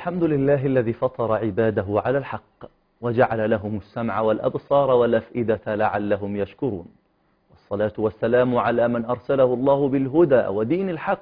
الحمد لله الذي فطر عباده على الحق وجعل لهم السمع والأبصار والأفئدة لعلهم يشكرون والصلاة والسلام على من أرسله الله بالهدى ودين الحق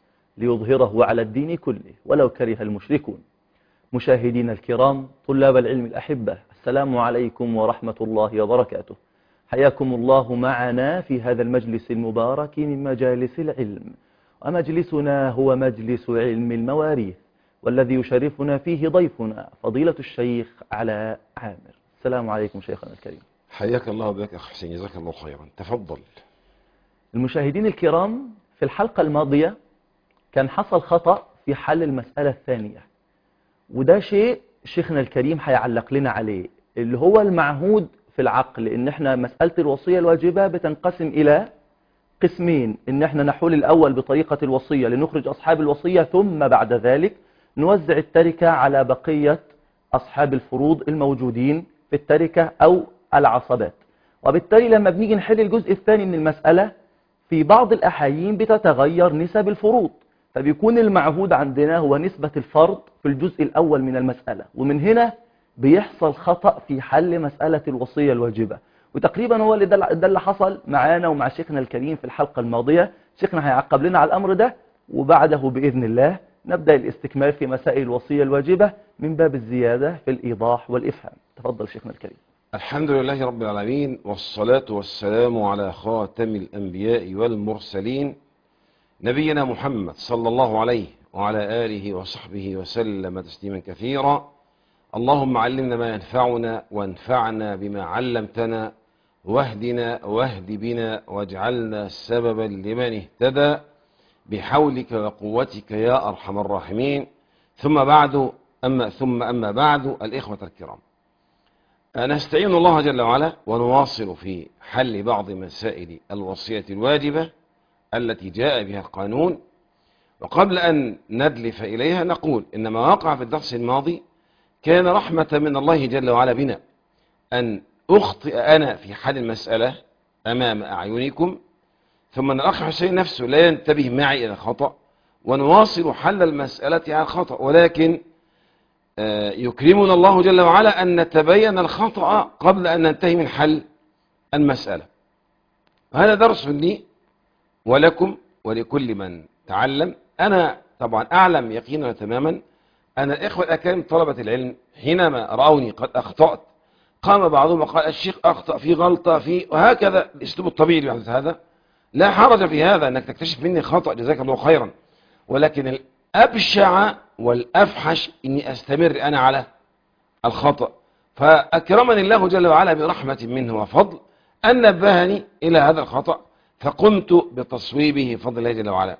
ليظهره على الدين كله ولو كره المشركون مشاهدين الكرام طلاب العلم الأحبة السلام عليكم ورحمة الله وبركاته حياكم الله معنا في هذا المجلس المبارك من مجالس العلم ومجلسنا هو مجلس علم المواريث والذي يشرفنا فيه ضيفنا فضيلة الشيخ علاء عامر السلام عليكم شيخنا الكريم حياك الله بك أخ حسين جزاك الله خيرا تفضل المشاهدين الكرام في الحلقة الماضية كان حصل خطأ في حل المسألة الثانية وده شيء شيخنا الكريم هيعلق لنا عليه اللي هو المعهود في العقل ان احنا مسألة الوصية الواجبة بتنقسم الى قسمين ان احنا نحول الاول بطريقة الوصية لنخرج اصحاب الوصية ثم بعد ذلك نوزع التركة على بقية اصحاب الفروض الموجودين في التركة او العصبات وبالتالي لما بنيجي نحل الجزء الثاني من المسألة في بعض الأحايين بتتغير نسب الفروض فبيكون المعهود عندنا هو نسبة الفرض في الجزء الأول من المسألة ومن هنا بيحصل خطأ في حل مسألة الوصية الواجبة وتقريبا هو اللي ده ده اللي حصل معانا ومع شيخنا الكريم في الحلقة الماضية شيخنا هيعقب لنا على الأمر ده وبعده بإذن الله نبدأ الاستكمال في مسائل الوصية الواجبة من باب الزيادة في الإيضاح والإفهام تفضل شيخنا الكريم الحمد لله رب العالمين والصلاة والسلام على خاتم الأنبياء والمرسلين نبينا محمد صلى الله عليه وعلى آله وصحبه وسلم تسليما كثيرا اللهم علمنا ما ينفعنا وانفعنا بما علمتنا واهدنا واهد بنا واجعلنا سببا لمن اهتدى بحولك وقوتك يا أرحم الراحمين ثم بعد أما ثم أما بعد الإخوة الكرام نستعين الله جل وعلا ونواصل في حل بعض مسائل الوصية الواجبة التي جاء بها القانون وقبل أن ندلف إليها نقول إن ما وقع في الدرس الماضي كان رحمة من الله جل وعلا بنا أن أخطئ أنا في حل المسألة أمام أعينكم ثم أن الأخ حسين نفسه لا ينتبه معي إلى الخطأ ونواصل حل المسألة على الخطأ ولكن يكرمنا الله جل وعلا أن نتبين الخطأ قبل أن ننتهي من حل المسألة هذا درس لي ولكم ولكل من تعلم أنا طبعا أعلم يقينا تماما أن الإخوة الأكارم طلبة العلم حينما رأوني قد أخطأت قام بعضهم وقال الشيخ أخطأ في غلطة في وهكذا الأسلوب الطبيعي اللي يحدث هذا لا حرج في هذا أنك تكتشف مني خطأ جزاك الله خيرا ولكن الأبشع والأفحش إني أستمر أنا على الخطأ فأكرمني الله جل وعلا برحمة منه وفضل أن نبهني إلى هذا الخطأ فقمت بتصويبه فضل الله جل وعلا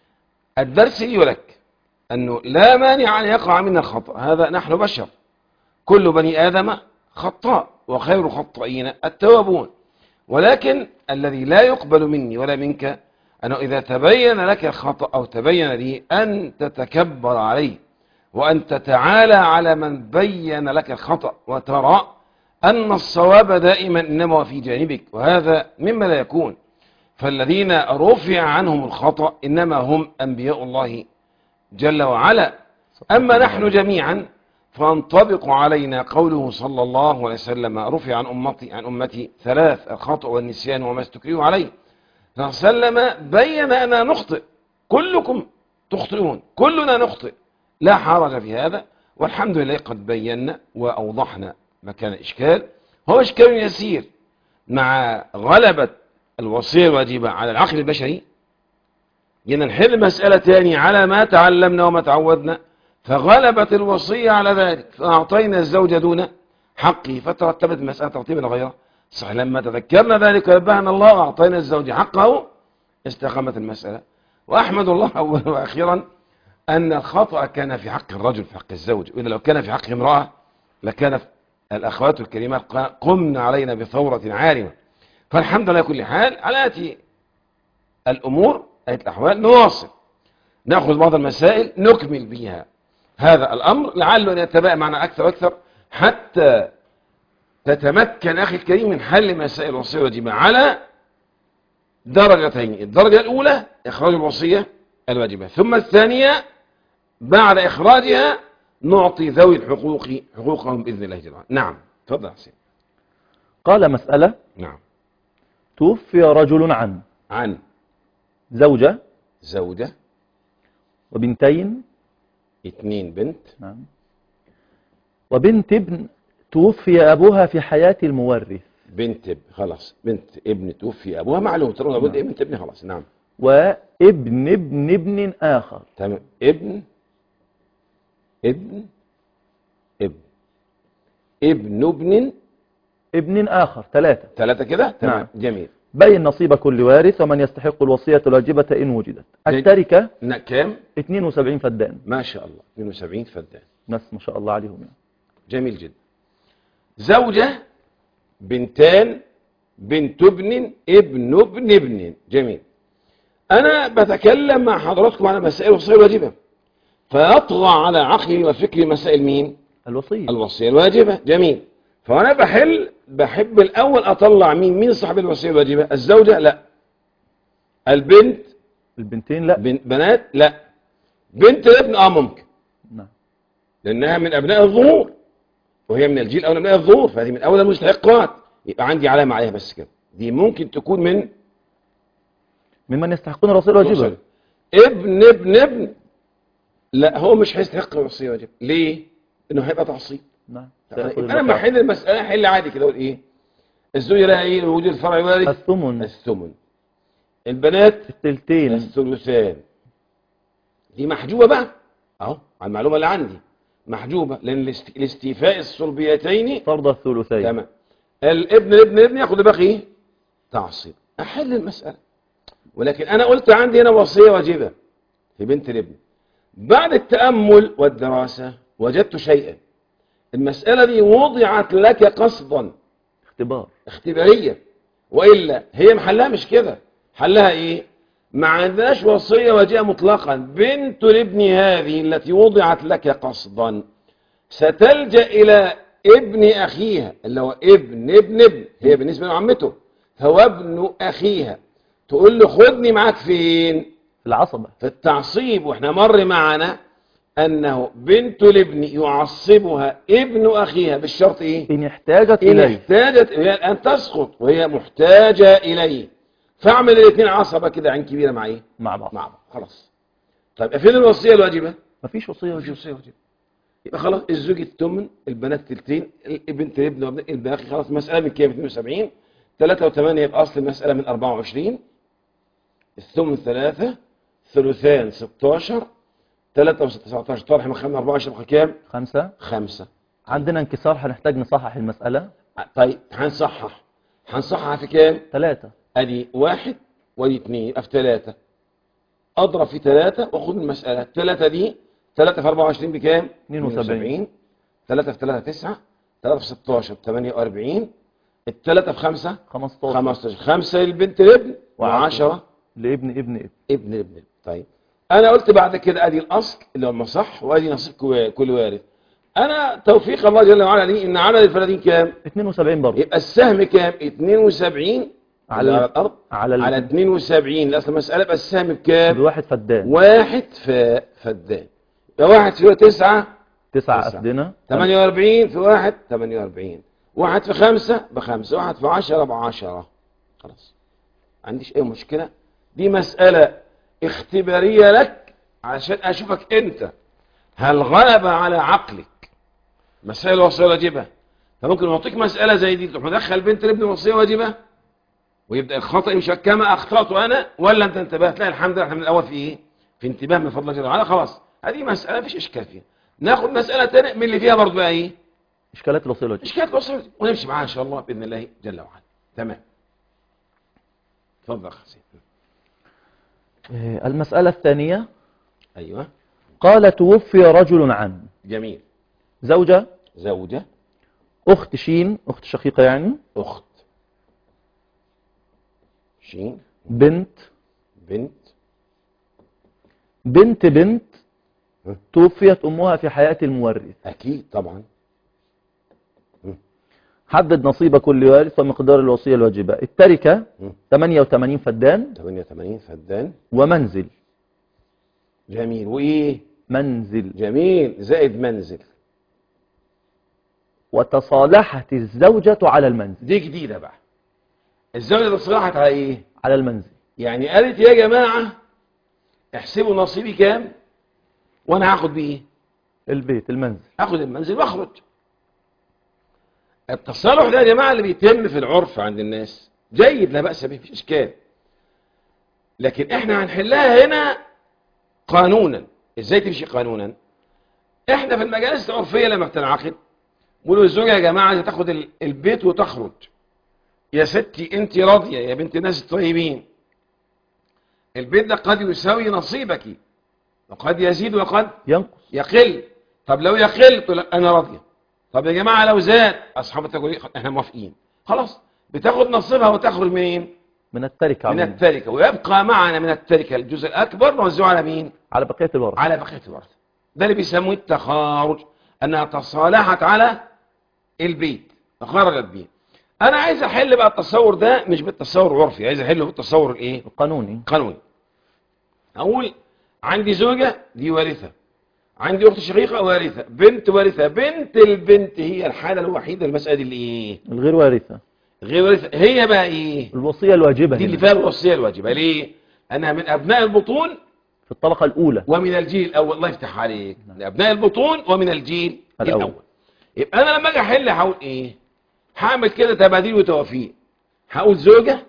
الدرس لي ولك أنه لا مانع أن يقع منا الخطأ هذا نحن بشر كل بني آدم خطاء وخير خطائين التوابون ولكن الذي لا يقبل مني ولا منك أنه إذا تبين لك الخطأ أو تبين لي أن تتكبر عليه وأن تتعالى على من بين لك الخطأ وترى أن الصواب دائما إنما في جانبك وهذا مما لا يكون فالذين رفع عنهم الخطأ إنما هم أنبياء الله جل وعلا أما نحن جميعا فانطبق علينا قوله صلى الله عليه وسلم رفع عن أمتي, عن أمتي ثلاث الخطأ والنسيان وما استكرهوا عليه فسلم بين أننا نخطئ كلكم تخطئون كلنا نخطئ لا حرج في هذا والحمد لله قد بينا وأوضحنا مكان الإشكال هو إشكال يسير مع غلبة الوصية الواجبة على العقل البشري جينا نحل مسألة تاني على ما تعلمنا وما تعودنا فغلبت الوصية على ذلك فأعطينا الزوج دون حقه فترتبت المسألة ترتيبا غيره صح لما تذكرنا ذلك ونبهنا الله وأعطينا الزوج حقه استقامت المسألة وأحمد الله أولا وأخيرا أن الخطأ كان في حق الرجل في حق الزوج وإذا لو كان في حق امرأة لكان الأخوات الكريمات قمنا علينا بثورة عارمة فالحمد لله كل حال على آتي الأمور آية الأحوال نواصل نأخذ بعض المسائل نكمل بها هذا الأمر لعله أن يتباع معنا أكثر وأكثر حتى تتمكن أخي الكريم من حل مسائل الوصية والواجبة على درجتين الدرجة الأولى إخراج الوصية الواجبة ثم الثانية بعد إخراجها نعطي ذوي الحقوق حقوقهم بإذن الله جل وعلا نعم تفضل يا حسين قال مسألة نعم توفي رجل عن عن زوجة زوجة وبنتين اتنين بنت نعم وبنت ابن توفي أبوها في حياة المورث بنت اب- خلاص بنت ابن توفي ابوها معلوم ترى لابد نعم. بنت ابن خلاص نعم وابن ابن ابن آخر تمام ابن ابن ابن ابن ابن ابن آخر ثلاثة ثلاثة كده تمام نعم. جميل بين نصيب كل وارث ومن يستحق الوصية الواجبة إن وجدت التركة نا- كام 72 فدان ما شاء الله 72 فدان ناس ما شاء الله عليهم يعني. جميل جدا زوجة بنتان بنت ابن ابن ابن ابن جميل أنا بتكلم مع حضراتكم على مسائل الوصية الواجبة فيطغى على عقلي وفكري مسائل مين الوصية الوصية الواجبة جميل فأنا بحل بحب الأول أطلع مين مين صاحب الوصية الواجبة الزوجة لا البنت البنتين لا بن- بنات لا بنت الابن اه ممكن نعم لأنها من أبناء الظهور وهي من الجيل أو من أبناء الظهور فهذه من أول المستحقات يبقى عندي علامة عليها بس كده دي ممكن تكون من ممن يستحقون الوصية الواجبة الوصية. ابن ابن ابن لا هو مش هيستحق الوصية واجب ليه؟ لأنه هيبقى تعصيب نعم يبقى أنا لما أحل المسألة أحل عادي كده أقول إيه؟ الزوجة لها إيه؟ وجود الفرع وارث الثمن الثمن البنات التلتين الثلثان دي محجوبة بقى اهو على المعلومة اللي عندي محجوبة لأن الاست- الاستيفاء الصلبيتين فرض الثلثين تمام الابن الابن الابن ياخد باقي ايه تعصيب احل المسألة ولكن انا قلت عندي هنا وصية واجبة في بنت الابن بعد التأمل والدراسة وجدت شيئا المسألة دي وضعت لك قصدا اختبار اختبارية وإلا هي محلها مش كده حلها إيه ما عندناش وصية واجهة مطلقا بنت الابن هذه التي وضعت لك قصدا ستلجأ إلى ابن أخيها اللي هو ابن ابن ابن هي بالنسبة لعمته هو ابن أخيها تقول له خدني معاك فين في العصبة في التعصيب واحنا مر معنا أنه بنت الابن يعصبها ابن أخيها بالشرط إيه إن احتاجت إن إليه احتاجت هي الآن تسقط وهي محتاجة إليه فاعمل الاثنين عصبة كده عين كبيرة مع إيه؟ مع بعض مع بعض خلاص طيب فين الوصية الواجبة؟ مفيش وصية مفيش واجبة وصية واجبة يبقى خلاص الزوج الثمن البنات تلتين البنت الابن وابن الباقي خلاص مسألة من كام 72 3 و8 يبقى أصل المسألة من 24 الثمن ثلاثة ثلثان 16 3 و 19 طرح من 5 24 يبقى كام؟ خمسة 5 عندنا انكسار هنحتاج نصحح المسألة طيب هنصحح هنصحح في كام؟ ثلاثة ادي واحد وادي اتنين يبقى في ثلاثة اضرب في ثلاثة واخد المسألة الثلاثة دي ثلاثة في 24 بكام؟ 72. ثلاثة في ثلاثة تسعة ثلاثة في 16 48 الثلاثة في خمسة 15 15 خمسة للبنت الابن وعشرة. وعشرة لابن ابن ابن ابن الابن طيب انا قلت بعد كده ادي الاصل اللي هو المصح وادي نصيب كوا- كل وارث انا توفيق الله جل وعلا لي ان عدد الفلادين كام 72 برضه يبقى السهم كام 72 على على الارض على ال- على 72 الاصل المساله يبقى السهم بكام بواحد فدان واحد في فدان يبقى واحد في تسعة تسعة تسعة. أفدنة 48 في واحد 48 واحد في خمسة بخمسة واحد في عشرة بعشرة خلاص عنديش اي مشكلة دي مسألة اختبارية لك عشان اشوفك انت هل غلب على عقلك مسائل وصية واجبة فممكن اعطيك مسألة زي دي تروح مدخل بنت الابن وصية واجبة ويبدأ الخطأ يمشي كما اخطأت انا ولا انت انتبهت لا الحمد لله احنا من الاول في ايه في انتباه من فضل الله جل وعلا خلاص هذه مسألة مفيش اشكال فيها ناخد مسألة تانية من اللي فيها برضه بقى ايه إشكالات الوصية الواجبة اشكالات وصية ونمشي معاها ان شاء الله باذن الله جل وعلا تمام اتفضل يا أخ حسين آه، المسألة الثانية ايوه قال توفي رجل عن جميل زوجة زوجة أخت شين أخت شقيقة يعني اخت شين بنت بنت بنت بنت ها؟ توفيت أمها في حياة المورث اكيد طبعا حدد نصيب كل وارث ومقدار الوصية الواجبة التركة مم. 88 فدان 88 فدان ومنزل جميل وايه منزل جميل زائد منزل وتصالحت الزوجة على المنزل دي جديدة بقى الزوجة تصلحت على ايه على المنزل يعني قالت يا جماعة احسبوا نصيبي كام وانا هاخد بيه البيت المنزل هاخد المنزل واخرج التصالح ده يا جماعة اللي بيتم في العرف عند الناس جيد لا بأس به مفيش اشكال لكن احنا هنحلها هنا قانونا ازاي تمشي قانونا احنا في المجالس العرفية لما بتنعقد بيقولوا الزوجة يا جماعة عايزة تاخد ال- البيت وتخرج يا ستي انت راضية يا بنت الناس الطيبين البيت ده قد يساوي نصيبك وقد يزيد وقد ينقص يقل طب لو يقل تقول لا انا راضيه طب يا جماعه لو زاد اصحاب التجاري احنا موافقين خلاص بتاخد نصيبها وتخرج منين من التركة من عموما. التركه ويبقى معنا من التركه الجزء الاكبر نوزعه على مين على بقية الورثة على بقيه الورثه ده اللي بيسموه التخارج انها تصالحت على البيت تخرجت بيه انا عايز احل بقى التصور ده مش بالتصور العرفي عايز احله بالتصور الايه القانوني قانوني اقول عندي زوجة دي وارثة عندي اخت شقيقة وارثة بنت وارثة بنت البنت هي الحالة الوحيدة المسألة دي اللي ايه الغير وارثة غير وارثة هي بقى ايه الوصية الواجبة دي اللي هنا. فيها الوصية الواجبة ليه انا من ابناء البطون في الطبقة الأولى ومن الجيل الاول الله يفتح عليك من ابناء البطون ومن الجيل الأول. الاول يبقى انا لما اجي احل هقول ايه هعمل كده تباديل وتوافيق هقول زوجة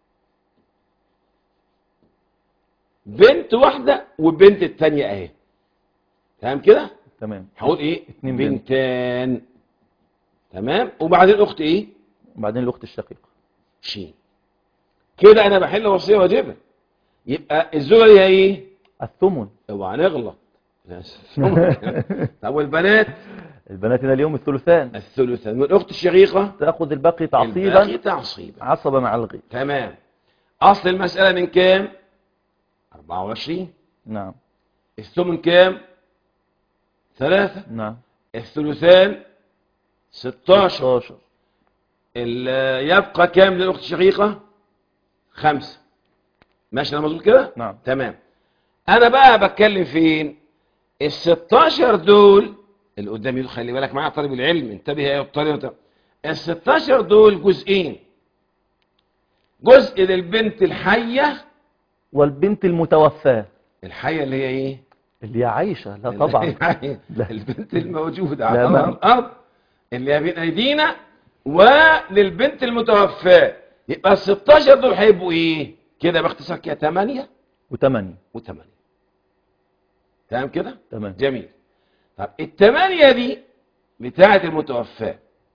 بنت واحدة وبنت التانية اهي تمام كده تمام هقول ايه اتنين بنت. بنتان تمام وبعدين اخت ايه وبعدين الأخت الشقيقة شين كده انا بحل وصية واجبة يبقى الزوجة دي ايه الثمن اوعى نغلط لا، طب والبنات البنات هنا اليوم الثلثان الثلثان والاخت الشقيقة تأخذ الباقي الباقي تعصيبا تعصيبا عصبة مع الغير تمام اصل المسألة من كام 24 نعم الثمن كام ثلاثة نعم الثلثان 16 16 ال- يبقى كام للاخت الشقيقة خمسة ماشي انا مظبوط كده نعم تمام انا بقى بتكلم فين ال 16 دول اللي قدامي دول خلي بالك معايا طالب العلم انتبه يا طالب ال 16 دول جزئين جزء للبنت الحية والبنت المتوفاة الحية اللي هي ايه اللي هي عايشة لا طبعا الحية. لا. البنت الموجودة لا على ما- الارض اللي هي بين ايدينا وللبنت المتوفاة يبقى ال 16 دول هيبقوا ايه كده باختصار كده 8 وثمانية و8 تمام كده تمام جميل طب الثمانية دي بتاعة المتوفاة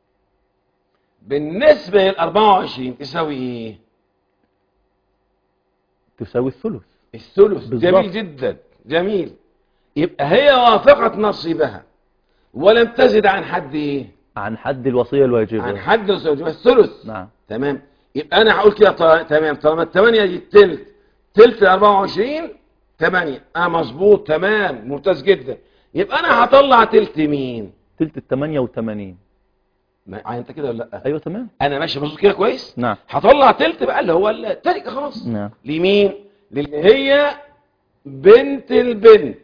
بالنسبة لل 24 تساوي ايه؟ تساوي الثلث الثلث بالظبط. جميل جدا جميل يبقى هي وافقت نصيبها ولم تزد عن حد ايه؟ عن حد الوصية الواجبة عن حد الزوج الثلث نعم تمام يبقى انا هقول كده ط- تمام طالما الثمانية دي التلت تلت ال 24 8 اه مظبوط تمام ممتاز جدا يبقى انا هطلع تلت مين؟ تلت الثمانية وثمانين ما انت كده ولا لا؟ أيوة تمام انا ماشي مظبوط كده كويس نعم هطلع تلت بقى اللي هو التركه خلاص نعم لمين اللي هي بنت البنت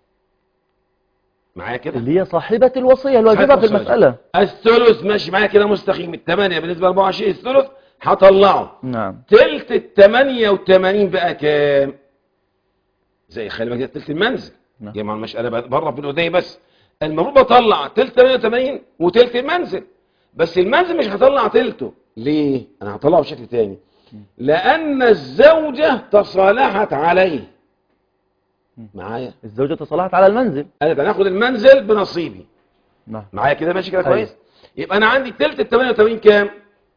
معايا كده اللي هي صاحبة الوصية الواجبة في المسألة الثلث ماشي معايا كده مستقيم الثمانية بالنسبة ل 24 الثلث هطلعه نعم تلت ال 88 بقى كام زي خلي بالك ده تلت المنزل نعم. يا جماعه المسألة بقى بره في الايديه بس المفروض بطلع تلت 88 وتلت المنزل بس المنزل مش هطلع تلته ليه انا هطلعه بشكل تاني لان الزوجة تصالحت عليه معايا الزوجة تصالحت على المنزل قالت انا هاخد المنزل بنصيبي نعم معايا كده ماشي كده أيوة. كويس يبقى انا عندي تلت ال 88 كام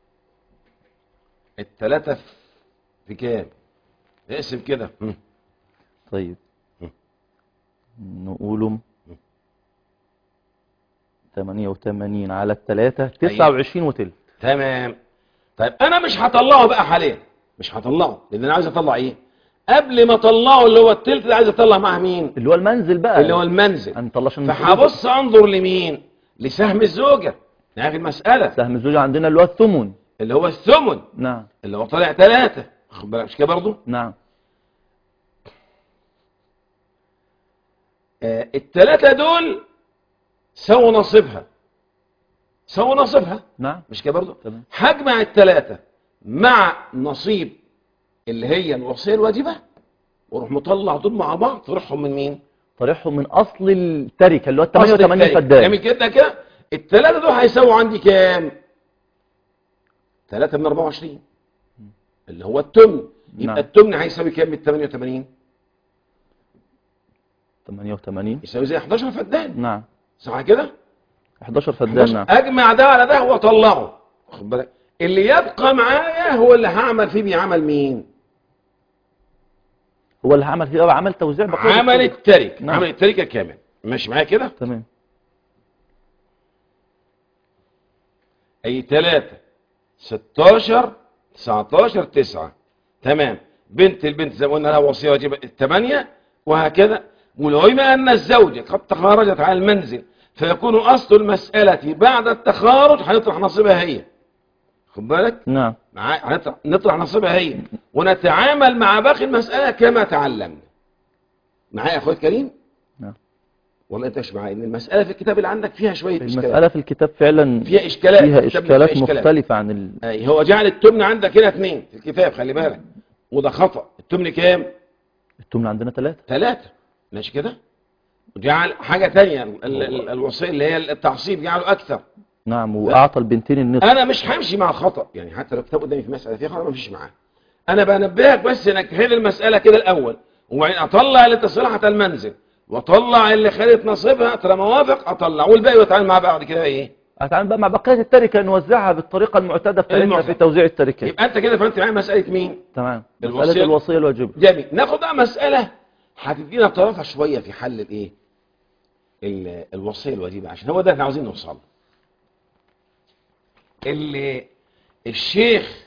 التلاتة في كام اقسم كده هم. طيب م. نقوله 88 على الثلاثة 29 وتلت تمام طيب انا مش هطلعه بقى حاليا مش هطلعه لان انا عايز اطلع ايه قبل ما اطلعه اللي هو التلت ده عايز اطلع معاه مين اللي هو المنزل بقى اللي هو المنزل هنطلعش من فهبص انظر لمين لسهم الزوجة نعرف المسألة سهم الزوجة عندنا اللي هو الثمن اللي هو الثمن نعم اللي هو طالع ثلاثة خد بالك مش كده برضه نعم آه الثلاثة دول سووا نصيبها سووا نصيبها نعم مش كده برضه تمام هجمع الثلاثة مع نصيب اللي هي الوصية الواجبة واروح مطلع دول مع بعض طرحهم من مين؟ طرحهم من اصل التركه اللي هو ال أصل 88 التاني. فدان جميل كده كده الثلاثة دول هيساووا عندي كام؟ 3 من 24 اللي هو التمن يبقى نعم. التمن هيساوي كام من 88 88 يساوي زي 11 فدان نعم صح كده 11 فدان 11 نعم اجمع ده على ده واطلعه واخد بالك اللي يبقى معايا هو اللي هعمل فيه بعمل مين هو اللي عمل فيه عمل توزيع بقية عمل الفلوس. التركه نعم. عمل التركه كامل ماشي معايا كده تمام اي 3 16 19 9 تمام بنت البنت زي ما قلنا لها وصيه واجبه الثمانيه وهكذا والعلم ان الزوجه قد تخرجت على المنزل فيكون اصل المساله بعد التخارج هنطرح نصيبها هي خد بالك نعم معايا هنطرح نطرح نصيبها هي ونتعامل مع باقي المساله كما تعلمنا معايا يا اخويا الكريم نعم والله انت مش معايا ان المساله في الكتاب اللي عندك فيها شويه اشكالات المسألة في الكتاب فعلا فيها اشكالات فيها الكتاب إشكالات فيها مختلفة عن ال... أي هو جعل التمن عندك هنا اثنين في الكتاب خلي بالك وده خطأ التمن كام؟ التمن عندنا ثلاثة ثلاثة ماشي كده؟ وجعل حاجة تانية ال- ال- الوصية اللي هي التعصيب جعله أكثر نعم وأعطى البنتين النصف أنا مش همشي مع الخطأ يعني حتى لو كتاب قدامي في مسألة فيها خطأ ما امشيش معاه أنا بنبهك بس إنك تحل المسألة كده الأول وبعدين أطلع اللي تصلحت المنزل وأطلع اللي خدت نصيبها ترى موافق أطلع والباقي وأتعامل معاه بعد كده إيه؟ هتعامل بقى مع بقية التركة نوزعها بالطريقة المعتادة بتاعتنا المعتاد. في توزيع التركة يبقى أنت كده فهمت معايا مسألة مين؟ تمام الوصية- مسألة الوصية الواجبة جميل ناخد بقى مسألة هتدينا طرفها شوية في حل الايه ال- الوصية الواجبة عشان هو ده احنا عاوزين نوصل له. اللي الشيخ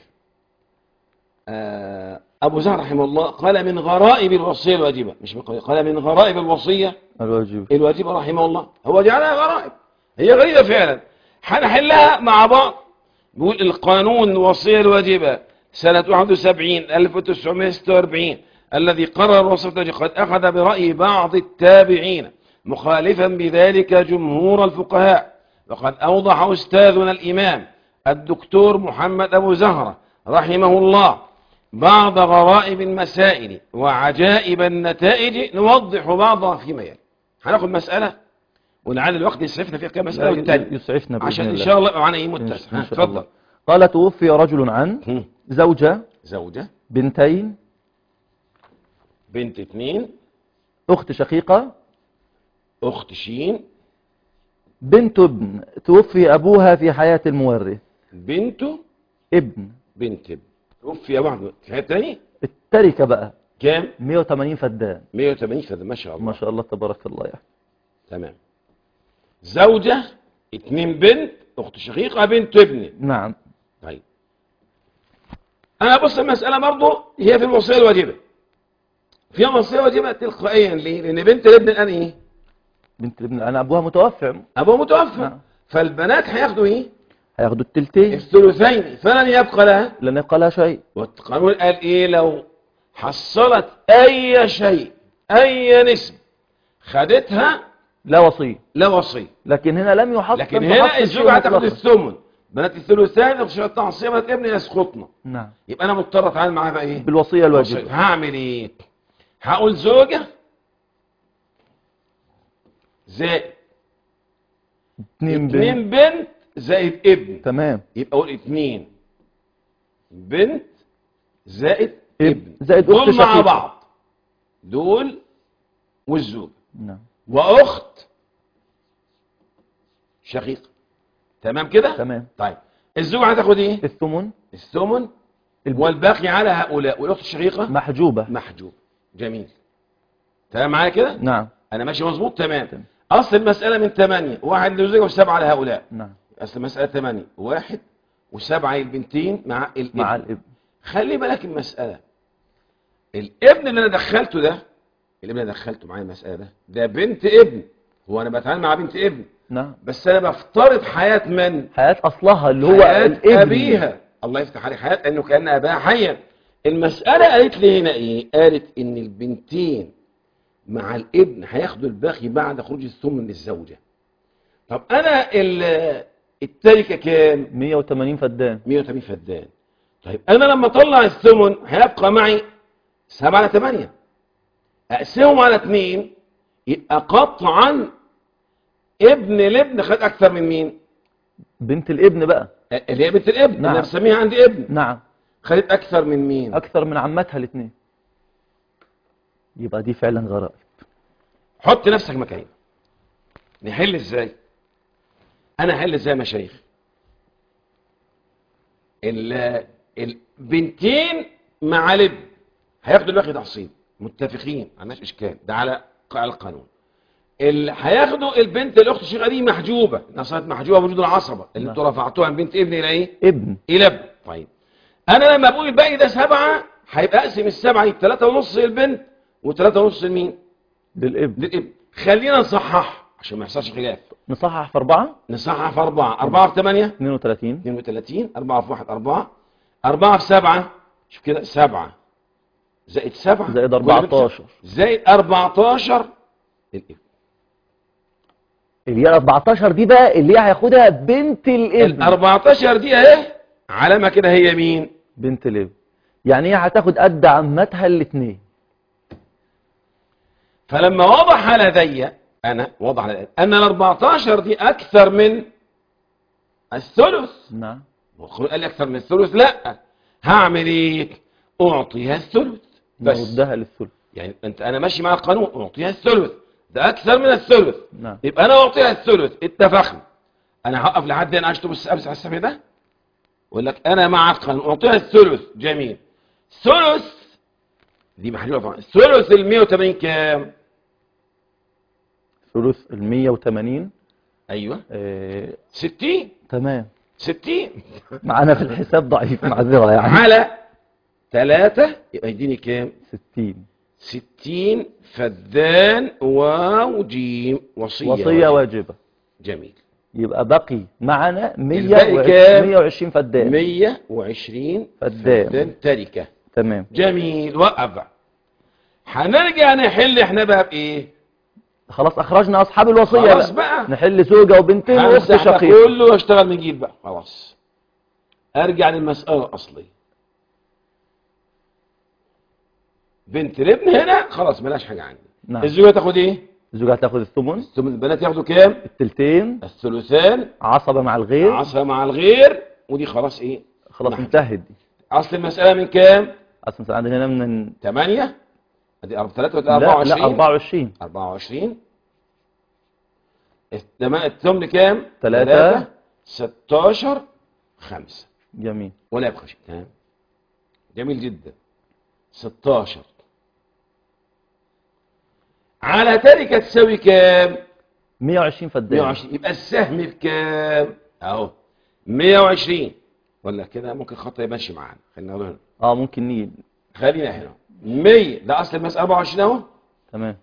آه، أبو زهر رحمه الله قال من غرائب الوصية الواجبة مش من قال قال من غرائب الوصية الواجبة الواجبة رحمه الله هو جعلها غرائب هي غريبة فعلا هنحلها مع بعض بيقول القانون الوصية الواجبة سنة 71 1946 الذي قرر الوصية الواجبة قد أخذ برأي بعض التابعين مخالفا بذلك جمهور الفقهاء وقد أوضح أستاذنا الإمام الدكتور محمد أبو زهرة رحمه الله بعض غرائب المسائل وعجائب النتائج نوضح بعضها فيما يلي هناخد مسألة ولعل الوقت يسعفنا فيها كام مسألة والتانية يسعفنا بإذن عشان إن الله. شاء الله يبقى معانا إيه إن متسع ها، إن شاء اتفضل الله قال توفي رجل عن هم. زوجة زوجة بنتين بنت اتنين أخت شقيقة أخت شين بنت ابن توفي أبوها في حياة المورث بنته ابن بنت ابن توفي بعض في حته تاني التركة بقى كام 180 فدان 180 فده ما شاء الله ما شاء الله تبارك الله يعني تمام زوجة اتنين بنت اخت شقيقة بنت ابن نعم طيب انا بص المسألة برضو هي في الوصية الواجبة فيها وصية واجبة تلقائيا ليه لان بنت الابن الان ايه بنت ابن أنا أبوها متوفى ابوه متوفى نعم. فالبنات هياخدوا ايه هياخدوا التلتين الثلثين فلن يبقى لها لن يبقى لها شيء والقانون قال ايه لو حصلت اي شيء اي نسبة خدتها لا وصية لا وصية لكن هنا لم يحصل لكن لم هنا تحصل شيء الزوجة هتاخد مطلقا. الثمن بنات الثلثين اخشى التعصيبة ابني يسقطنا نعم يبقى انا مضطر اتعامل معاها بقى ايه بالوصية الواجبة هعمل ايه هقول زوجة زائد اتنين بنت اتنين بنت زائد ابن تمام يبقى اقول اتنين بنت زائد ابن. ابن زائد أخت دول مع شقيقة. بعض دول والزوج نعم واخت شقيقة تمام كده تمام طيب الزوجة هتاخد ايه الثمن الثمن الب- والباقي على هؤلاء والاخت الشقيقة محجوبة محجوب جميل تمام معايا كده نعم انا ماشي مظبوط تمام تمام. اصل المسألة من ثمانية واحد للزوجة وسبعة لهؤلاء نعم اصل المسألة ثمانية واحد وسبعة البنتين مع الابن مع الابن خلي بالك المسألة الابن اللي انا دخلته ده الابن اللي أنا دخلته معايا المسألة ده ده بنت ابن هو انا بتعامل مع بنت ابن نعم بس انا بفترض حياة من حياة أصلها اللي هو حياة الابن ابيها الله يفتح عليك حياة انه كان اباها حيا المسألة قالت لي هنا ايه قالت ان البنتين مع الابن هياخدوا الباقي بعد خروج الثمن للزوجة طب انا ال- التركة كام 180 فدان 180 فدان طيب انا لما اطلع الثمن هيبقى معي 7 على 8 اقسمهم على 2 يبقى قطعا ابن الابن خد اكثر من مين بنت الابن بقى اللي هي بنت الابن نعم. انا بسميها عندي ابن نعم خدت اكثر من مين اكثر من عمتها الاثنين يبقى دي فعلا غرائب حط نفسك مكاني نحل ازاي انا هحل ازاي يا مشايخ ال- البنتين مع الابن هياخدوا الباقي تحصيل متفقين ما عندناش اشكال ده على على القانون اللي هياخدوا البنت الاخت الشيخه دي محجوبه انها صارت محجوبه بوجود العصبه اللي نعم. انتوا رفعتوها من بنت ابن الى ايه ابن الى ابن طيب انا لما بقول الباقي ده سبعه هيبقى اقسم السبعه دي ثلاثه ونص للبنت وثلاثه ونص لمين للابن للابن خلينا نصحح عشان ما يحصلش خلاف نصحح في أربعة نصحح في أربعة أربعة في ثمانية 32 32 أربعة في واحد أربعة أربعة في سبعة شوف كده سبعة زائد سبعة زائد كل بنت 14 زائد 14 الابن اللي هي 14 دي بقى اللي هي هياخدها بنت ال الابن 14 دي اهي علامة كده هي مين؟ بنت الابن يعني هي هتاخد قد عمتها الاثنين فلما وضح لدي أنا وضح لدي أن ال 14 دي أكثر من الثلث نعم والقانون قال لي أكثر من الثلث لا هعمل إيه؟ أعطيها الثلث بس نردها للثلث يعني انت انا ماشي مع القانون اعطيها الثلث ده اكثر من الثلث نعم يبقى انا اعطيها الثلث اتفقنا انا هقف لحد انا اشطب السبس على السبع ده اقول لك انا مع القانون اعطيها الثلث جميل ثلث دي محلوله طبعا ثلث ال 180 كام ثلث ال 180 ايوه آه 60 تمام 60 معانا في الحساب ضعيف معذرة يعني على 3 يبقى يديني كام 60 60 فدان واو جيم وصيه وصية واجب. واجبة جميل يبقى بقي معانا الباقي 100 كام؟ 120 فدان 120 فدان. فدان تركة تمام جميل وقف بقى هنرجع نحل احنا بقى بايه خلاص اخرجنا اصحاب الوصية خلاص بقى. نحل زوجة وبنتين واخت همسح ده شقيقة كله واشتغل من جديد بقى خلاص ارجع للمسألة الأصلية بنت الابن هنا خلاص ملاش حاجة عندي نعم. الزوجة تاخد ايه الزوجة هتاخد الثمن ثم البنات ياخدوا كام التلتين الثلثان عصبة مع الغير عصا مع الغير ودي خلاص ايه خلاص نعم. انتهت دي اصل المسألة من كام اصلا عندنا هنا من 8 ادي 3 لا 24 لا 24 24 التما- الثمن كام؟ تلاتة. 16 5 جميل ولا يبقى شيء تمام جميل جدا 16 على تركة تساوي كام؟ 120 فدان 120 يبقى السهم بكام؟ اهو 120 ولا كده ممكن خط يمشي معانا خلينا نقول هنا اه ممكن نيجي خلينا هنا 100 ده اصل المسألة 24 اهو تمام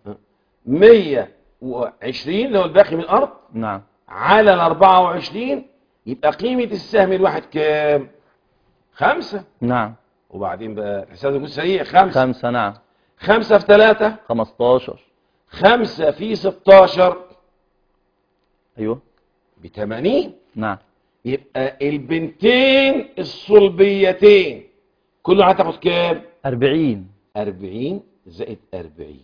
120 اللي هو الباقي من الارض نعم على ال 24 يبقى قيمة السهم الواحد كام؟ خمسة نعم وبعدين بقى الحساب يكون سريع خمسة خمسة نعم خمسة في ثلاثة 15 خمسة في 16 ايوه ب 80 نعم يبقى البنتين الصلبيتين كله هتاخد كام؟ 40 40 زائد 40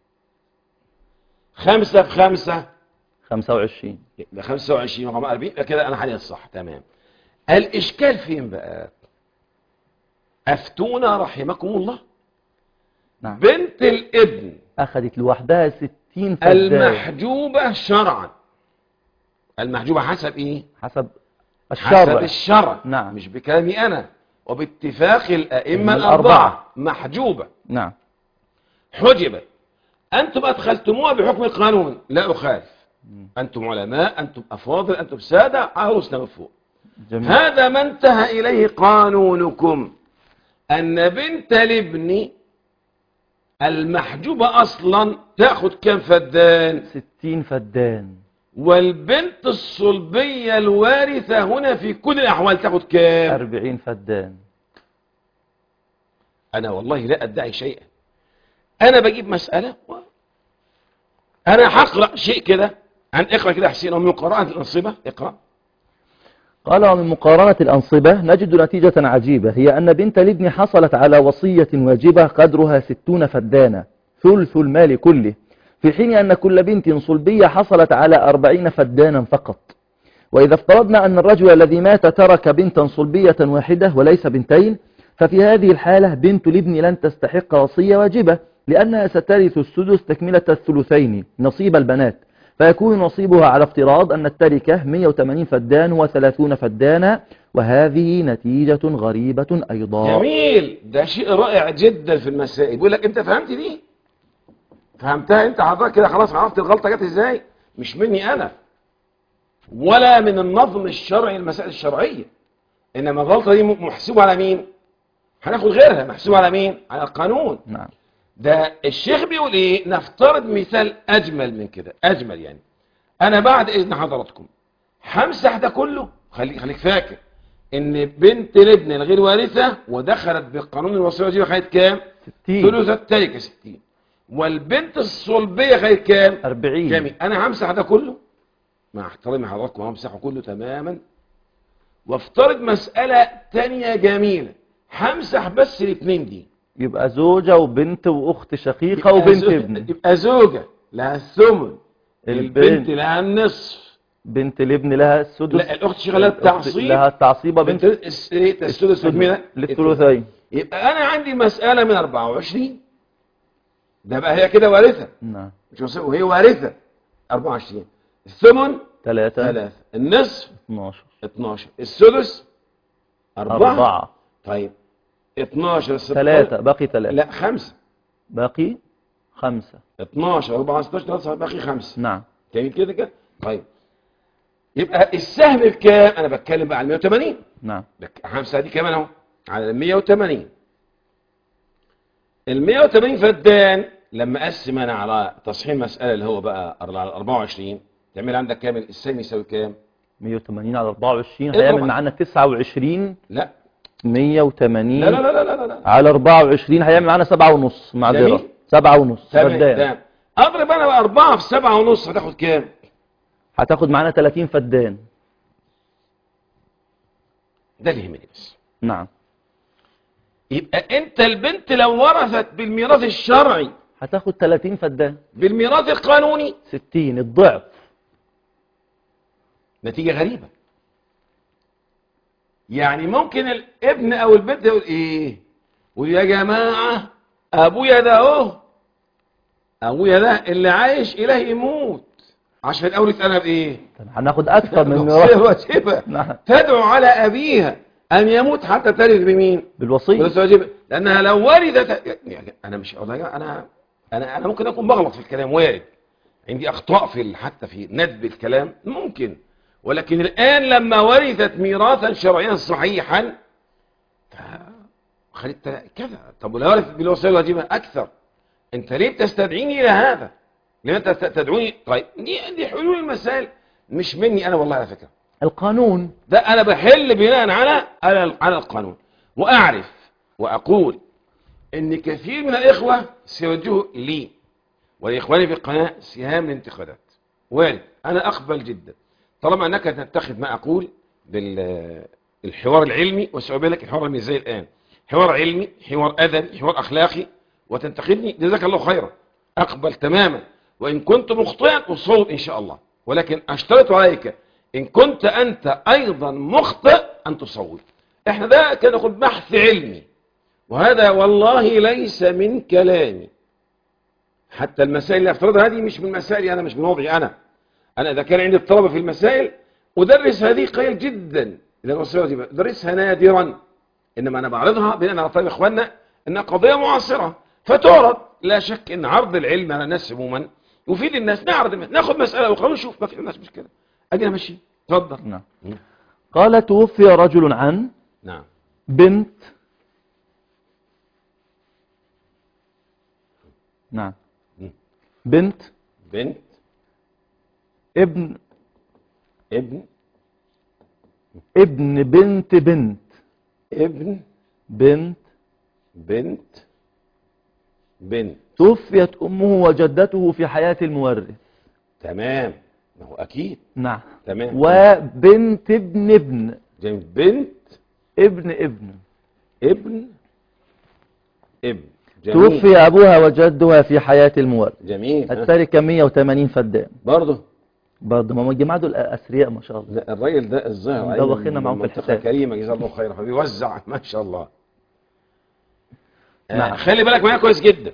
خمسة في خمسة 25 يبقى 25 رقم 40 يبقى كده انا حاليا صح تمام الاشكال فين بقى افتونا رحمكم الله نعم بنت الابن اخذت لوحدها 60 فدان المحجوبة شرعا المحجوبة حسب ايه حسب حسب الشرع الشرع نعم. مش بكلامي انا وباتفاق الائمة الأربعة. الاربعة محجوبة نعم حجبت انتم ادخلتموها بحكم القانون لا اخالف انتم علماء انتم افاضل انتم سادة على رؤوسنا من فوق جميل هذا ما انتهى إليه قانونكم أن بنت الابن المحجوبة أصلا تأخذ كم فدان 60 فدان والبنت الصلبية الوارثة هنا في كل الأحوال تأخذ كم 40 فدان أنا والله لا أدعي شيئا أنا بجيب مسألة و- انا هقرا شيء كده عن اقرا كده يا حسين ومن قراءة الانصبة اقرا قال ومن مقارنة الأنصبة نجد نتيجة عجيبة هي أن بنت الابن حصلت على وصية واجبة قدرها ستون فدانا ثلث المال كله في حين أن كل بنت صلبية حصلت على أربعين فدانا فقط وإذا افترضنا أن الرجل الذي مات ترك بنتا صلبية واحدة وليس بنتين ففي هذه الحالة بنت الابن لن تستحق وصية واجبة لأنها سترث السدس تكملة الثلثين نصيب البنات فيكون نصيبها على افتراض أن التركة 180 فدان و30 فدانا وهذه نتيجة غريبة أيضا جميل ده شيء رائع جدا في المسائل بيقول لك انت فهمت دي فهمتها انت حضرتك كده خلاص عرفت الغلطه جت ازاي مش مني انا ولا من النظم الشرعي المسائل الشرعيه انما الغلطه دي محسوبه على مين هناخد غيرها محسوبه على مين على القانون نعم ده الشيخ بيقول ايه نفترض مثال اجمل من كده اجمل يعني انا بعد اذن حضراتكم همسح ده كله خليك خليك فاكر ان بنت الابن الغير وارثه ودخلت بقانون الوصيه الواجبه خدت كام 60 ثلث التركه 60 والبنت الصلبيه خدت كام 40 جميل انا همسح ده كله مع احترامي حضراتكم همسحه كله تماما وافترض مساله تانية جميله همسح بس الاثنين دي يبقى زوجة وبنت وأخت شقيقة وبنت زو- ابن يبقى زوجة لها الثمن البنت. البنت لها النصف بنت الابن لها السدس لا الأخت شغالة الأخت التعصيب لها التعصيبة بنت بنت الس- إيه، السدس تكملة للثلثين يبقى أنا عندي مسألة من 24 ده بقى هي كده وارثة نعم مش وصية وهي وارثة 24 الثمن ثلاثة 3 النصف 12 12 السدس 4 أربعة طيب 12 ستة- ثلاثة باقي ثلاثة لا 5 باقي خمسة 12 4 16 3 باقي 5 نعم جميل كده كده طيب يبقى السهم بكام انا بتكلم بقى على 180 نعم بك- خمسة دي كمان اهو على ال 180 ال 180 فدان لما اقسم انا على تصحيح مسألة اللي هو بقى على 24 تعمل عندك كام السهم يساوي كام 180 على 24 اضرب هيعمل على- معانا 29 لا 180 لا لا لا لا لا, لا. على 24 هيعمل معانا سبعة ونص معذرة جميل. سبعة ونص تمام فدان تمام اضرب انا بقى 4 في 7 ونص هتاخد كام هتاخد معانا 30 فدان ده اللي يهمني بس نعم يبقى انت البنت لو ورثت بالميراث الشرعي هتاخد 30 فدان بالميراث القانوني 60 الضعف نتيجة غريبة يعني ممكن الابن او البنت يقول ايه ويا جماعة ابويا ده اهو ابويا ده اللي عايش اله يموت عشان الاول يتقلب بايه طب هناخد اكثر من الوصية ميراث الواجبة نعم تدعو على ابيها ان يموت حتى ترث بمين بالوصية الوصية الواجبة لانها لو ورثت يعني انا مش والله يا جماعة انا انا انا ممكن اكون بغلط في الكلام وارد عندي اخطاء في ال- حتى في ندب الكلام ممكن ولكن الان لما ورثت ميراثا شرعيا صحيحا ف- خلت كذا طب ولو ورثت بالوصيه الواجبه اكثر انت ليه بتستدعيني الى هذا ليه انت تدعوني طيب دي دي حلول المسائل مش مني انا والله على فكره القانون ده انا بحل بناء على على على القانون واعرف واقول ان كثير من الاخوه سيوجهوا لي ولاخواني في القناه سهام الانتقادات وارد انا اقبل جدا طالما انك تتخذ ما اقول بالحوار العلمي وسأبين لك الحوار العلمي ازاي الان حوار علمي حوار ادبي حوار اخلاقي وتنتقدني جزاك الله خيرا اقبل تماما وان كنت مخطئا اصوب ان شاء الله ولكن اشترط عليك ان كنت انت ايضا مخطئ ان تصوب احنا ده كان نقول بحث علمي وهذا والله ليس من كلامي حتى المسائل اللي افترضها هذه مش من مسائلي انا مش من وضعي انا انا اذا كان عندي الطلبه في المسائل ادرس هذه قليل جدا اذا الوصيه دي ادرسها نادرا انما انا بعرضها بناء على طلب اخواننا انها قضيه معاصره فتعرض لا شك ان عرض العلم على الناس عموما يفيد الناس نعرض الناس ناخد مساله اخرى ونشوف ما في الناس مشكله ادينا ماشي اتفضل نعم قال توفي رجل عن نعم بنت نعم مم. بنت بنت ابن ابن ابن بنت بنت ابن بنت بنت بنت توفيت أمه وجدته في حياة المورث تمام ما هو اكيد نعم تمام وبنت ابن ابن جميل بنت ابن ابن ابن ابن جميل توفي أبوها وجدها في حياة المورث جميل ها. التركة 180 فدان برضه برضه ما هم الجماعة دول أثرياء ما شاء الله لا الراجل ده الظاهر ده عليه واخدنا من معاهم في منطقة الحساب. كريمة جزاه الله خيرا فبيوزع ما شاء الله آه نعم. خلي بالك معايا كويس جدا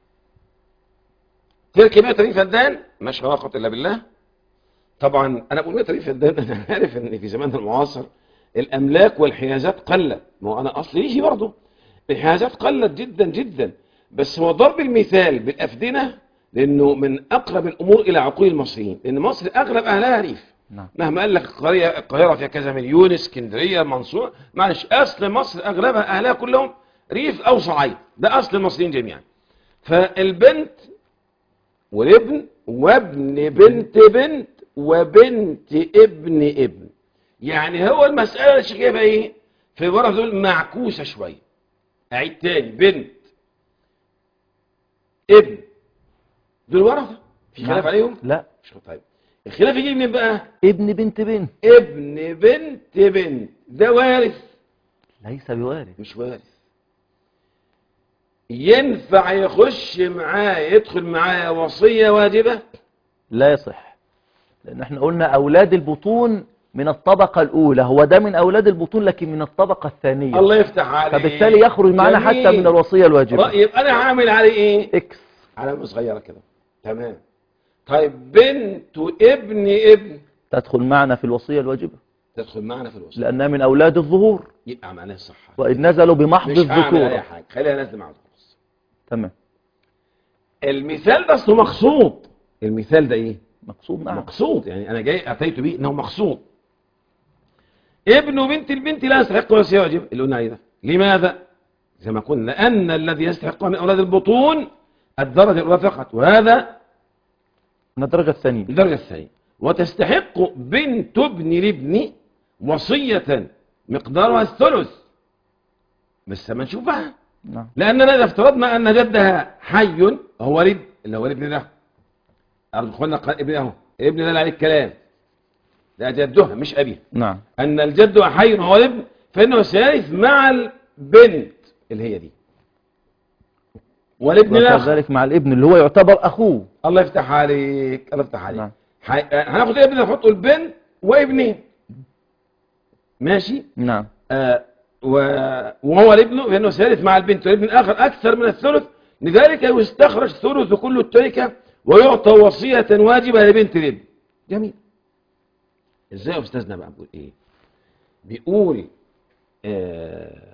تركي 180 فدان ما شاء الله لا قوه الا بالله طبعا انا بقول 180 فدان انا عارف ان في زماننا المعاصر الاملاك والحيازات قلت ما هو انا اصلي يجي برضه الحيازات قلت جدا جدا بس هو ضرب المثال بالافدنه لانه من اقرب الامور الى عقول المصريين لان مصر اغلب اهلها ريف نعم مهما قال لك القرية القاهرة فيها كذا مليون اسكندرية المنصورة معلش أصل مصر أغلبها أهلها كلهم ريف أو صعيد ده أصل المصريين جميعا فالبنت والابن وابن بنت بنت وبنت ابن ابن يعني هو المسألة اللي شايفها ايه في ورقة دول معكوسة شوية أعيد تاني بنت ابن دول ورثة في خلاف نعم. عليهم لا مش طيب الخلاف يجي منين بقى ابن بنت بنت ابن بنت بنت ده وارث ليس بوارث مش وارث ينفع يخش معاه يدخل معاه وصية واجبة لا يصح لأن احنا قلنا أولاد البطون من الطبقة الأولى هو ده من أولاد البطون لكن من الطبقة الثانية الله يفتح عليه فبالتالي يخرج معنا جميل. حتى من الوصية الواجبة رأي يبقى انا عامل عليه ايه اكس علامة صغيرة كده تمام طيب بنت ابن ابن تدخل معنا في الوصية الواجبة تدخل معنا في الوصية لأنها من أولاد الظهور يبقى معناه صح وإن نزلوا بمحض مش هعمل اي الذكورة حاجة خليها نازله مع الخلاص تمام المثال ده اصله مقصود المثال ده ايه مقصود نعم مقصود يعني انا جاي اتيت به انه مقصود ابن بنت البنت لا يستحق ولا واجب اللي قلنا عليه ده لماذا زي ما قلنا لان الذي يستحق من اولاد البطون الدرجه الاولى فقط وهذا من الدرجة الثانية الدرجه الثانيه وتستحق بنت ابن الابن وصيه مقدارها الثلث بس ما نشوفها نعم لاننا اذا افترضنا ان جدها حي هو ولد اللي هو الابن ده أرجو اخوانا قال ابن اهو ابن ده اللي عليه الكلام ده جدها مش ابيها نعم ان الجد حي وهو الابن فانه سيرث مع البنت اللي هي دي والابن الاخر وكذلك مع الابن اللي هو يعتبر أخوه الله يفتح عليك الله يفتح عليك نعم. حي... هناخد الابن ده نحطه البنت وابنين ماشي نعم آه و... وهو الابن لانه سيرث مع البنت والابن الاخر اكثر من الثلث لذلك يستخرج ثلث كل التركه ويعطى وصيه واجبه لبنت الابن جميل ازاي يا استاذنا بقى بيقول ايه بيقول آه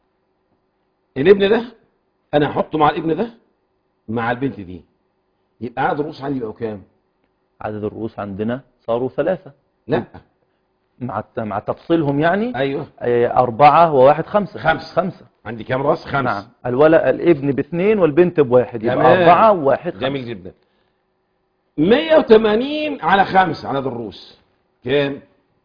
الابن ده انا هحطه مع الابن ده مع البنت دي يبقى عدد الرؤوس عندي يبقى كام عدد الرؤوس عندنا صاروا ثلاثة لا مع مع تفصيلهم يعني ايوه آه، أربعة وواحد خمسة خمسة. خمسة عندي كام راس خمس نعم الولد الابن باثنين والبنت بواحد يبقى تمام. أربعة وواحد خمسة جميل جدا 180 على 5 عدد الروس كام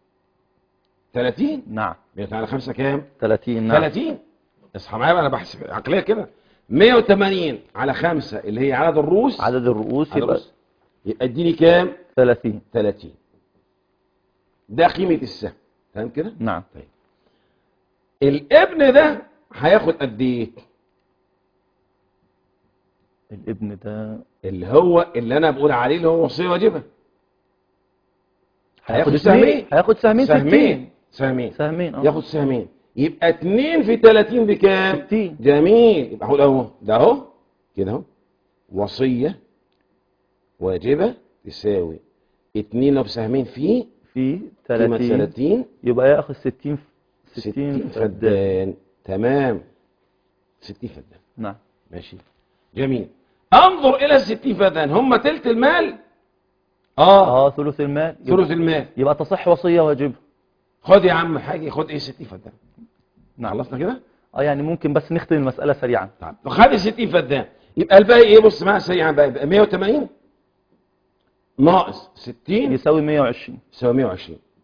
30 نعم 180 على 5 كام 30 نعم 30 اصحى معايا بقى انا بحسب عقليه كده 180 على 5 اللي هي عدد الروس عدد الرؤوس عدد يبقى الروس يبقى اديني كام 30 30 ده قيمه السهم تمام كده نعم طيب الابن ده هياخد قد ايه الابن ده اللي هو اللي انا بقول عليه اللي هو وصيه واجبه هياخد اثنين. سهمين هياخد سهمين سهمين 60 سهمين سهمين اه ياخد سهمين يبقى 2 في 30 بكام 60 جميل يبقى هقول اهو ده اهو كده اهو وصيه واجبه تساوي 2 لو بسهمين فيه في قيمه 30 30 يبقى ياخد 60 60 60 فدان فدان تمام 60 فدان نعم ماشي جميل انظر الى ال 60 فدان هم تلت المال اه اه ثلث المال يبقى, ثلث المال يبقى تصح وصية واجبة خد يا عم حاجه خد ايه 60 فدان نعم خلصنا كده اه يعني ممكن بس نختم المسألة سريعا طيب خد ال 60 فدان يبقى الباقي ايه بص معايا سريعا بقى يبقى 180 ناقص 60 يساوي 120 يساوي 120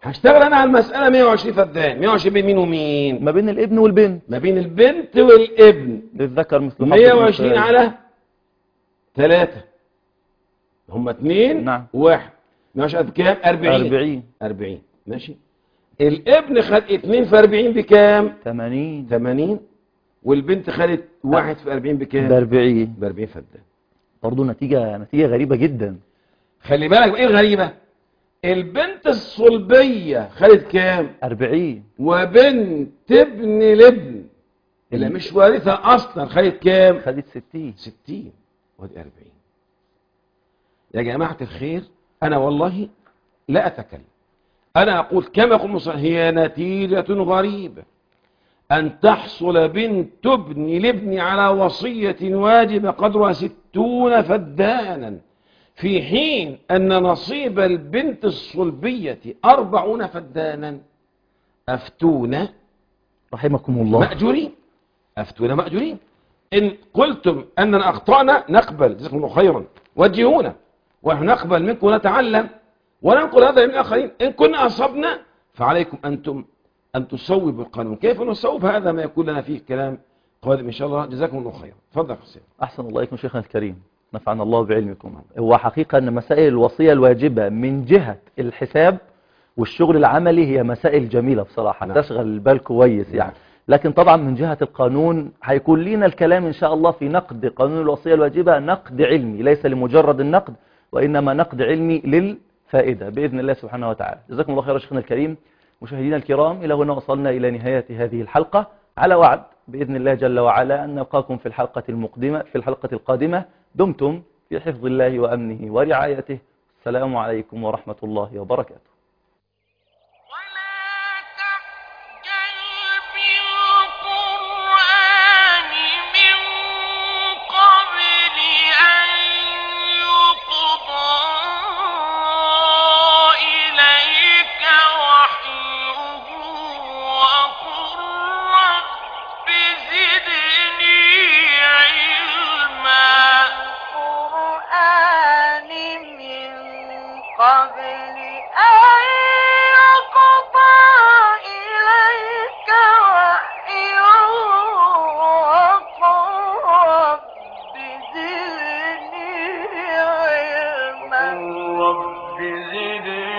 هشتغل انا على المسألة 120 فدان 120 بين مين ومين ما بين الابن والبنت ما بين البنت والابن للذكر مثل حظ 120 الأنثيين. على 3 هم اتنين نعم. واحد 120 بكام 40 40 40 ماشي الابن خد 2 في 40 بكام 80 80 والبنت خدت 1 في 40 ب بكام 40 ب 40 فدان برضه نتيجة نتيجة غريبة جدا خلي بالك ايه الغريبة البنت الصلبية خدت كام 40 وبنت ابن الابن اللي مش وارثة اصلا خدت كام خدت 60 60 ودي 40 يا جماعة الخير انا والله لا اتكلم انا اقول كما يقول مصر هي نتيجة غريبة ان تحصل بنت ابن الابن على وصية واجب قدرها ستون فدانا في حين ان نصيب البنت الصلبية اربعون فدانا افتونا رحمكم الله مأجورين أفتونا مأجورين إن قلتم أننا أخطأنا نقبل جزاكم الله خيرا وجهونا ونحن نقبل منكم ونتعلم وننقل هذا للآخرين إن كنا أصبنا فعليكم أنتم أن تصوبوا القانون كيف نصوب هذا ما يكون لنا فيه كلام قادم إن شاء الله جزاكم الله خيرا تفضل حسين أحسن الله إليكم شيخنا الكريم نفعنا الله بعلمكم هو حقيقة أن مسائل الوصية الواجبة من جهة الحساب والشغل العملي هي مسائل جميلة بصراحة نعم. تشغل البال كويس نعم. يعني لكن طبعا من جهة القانون هيكون لنا الكلام إن شاء الله في نقد قانون الوصية الواجبة نقد علمي ليس لمجرد النقد وإنما نقد علمي للفائدة بإذن الله سبحانه وتعالى جزاكم الله خير شيخنا الكريم مشاهدينا الكرام إلى هنا وصلنا إلى نهاية هذه الحلقة على وعد بإذن الله جل وعلا أن نلقاكم في الحلقة المقدمة في الحلقة القادمة دمتم في حفظ الله وأمنه ورعايته السلام عليكم ورحمة الله وبركاته ولا تعجل بالقرآن من قبل أن يقضى إليك وحيه وقل رب زدني علما القرآن من قبل أن يقضى إليك وحيه وقل رب زدني علما رب زدني